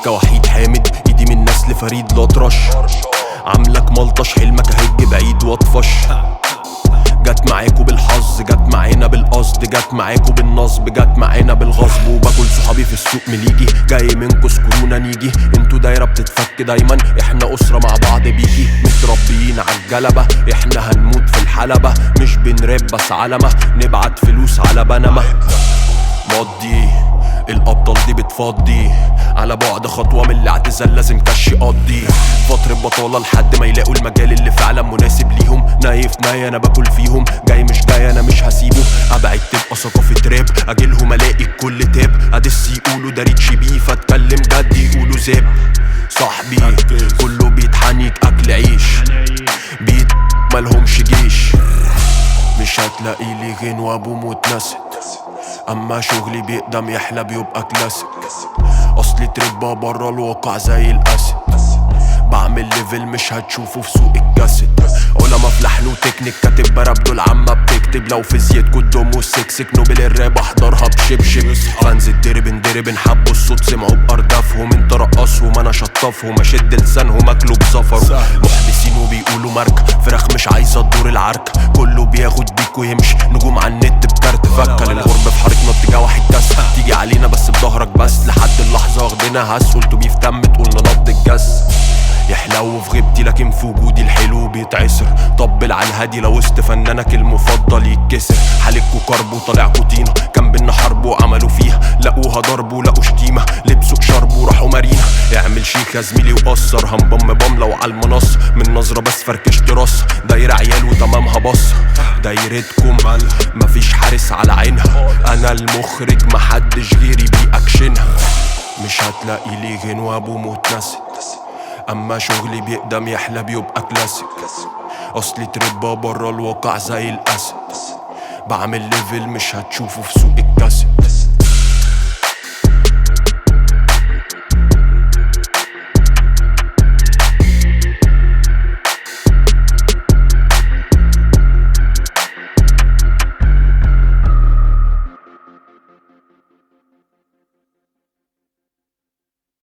ماسكة وحيد حامد ايدي من نسل فريد الأطرش عاملك ملطش حلمك هج بعيد واطفش جت معاكوا بالحظ جت معانا بالقصد جت معاكوا بالنصب جت معانا بالغصب وباكل صحابي في السوق مليجي جاي منكوا سكرونا نيجي انتوا دايره بتتفك دايما احنا اسره مع بعض بيجي متربيين عالجلبه احنا هنموت في الحلبه مش بنراب بس علمه نبعت فلوس على بنما مضي الابطال دي بتفضي على بعد خطوه من الاعتزال لازم كش يقضي فتره بطاله لحد ما يلاقوا المجال اللي فعلا مناسب ليهم نايف ناي انا باكل فيهم جاي مش جاي انا مش هسيبه ابعد تبقى ثقافه راب اجيلهم الاقي الكل تاب ادس يقولوا ده ريتش بيه فاتكلم جد يقولوا زاب صاحبي كله بيتحنيك اكل عيش بيت مالهمش جيش مش هتلاقي لي غنوة بموت نست اما شغلي بيقدم يحلى بيبقى كلاسيك اصلي تربة برا الواقع زي الاسد بعمل ليفل مش هتشوفه في سوق الكاسيت علماء في لحن وتكنيك كاتب براب دول عامة بتكتب لو في زيت كدهم والسكسك نوبل الراب احضرها بشبشب فانز اتدرب اندرب حبوا الصوت سمعوا باردافهم انت رقصهم انا شطفهم اشد لسانهم اكله بزفر محبسين وبيقولوا مارك فراخ مش عايزه تدور العرك كله بياخد بيك ويمشي نجوم على النت بكارت فكه للغرب في حارتنا اتجاه واحد كاس تيجي علينا بس بظهرك بس لحد اللحظه واخدينها هس قلتوا بيف تم تقول نبض الجس يحلو في غيبتي لكن في وجودي الحلو بيتعسر طبل على الهادي لو وسط فنانك المفضل يتكسر حالكوا كرب وطالعكوا طينة كان بينا حرب وعملوا فيها لقوها ضرب ولقوا شتيمة لبسوا شرب وراحوا مارينا اعمل شيك يا زميلي وقصر هنبم بم لو على المنصة من نظرة بس فركشت راس دايرة عيال وتمامها بص دايرتكم مفيش حارس على عينها انا المخرج محدش غيري بيأكشنها مش هتلاقي لي غنوة بموت نست اما شغلي بيقدم يحلى بيبقى كلاسيك اصلي تربة برا الواقع زي الاسد بعمل ليفل مش هتشوفه في سوق الكاسيت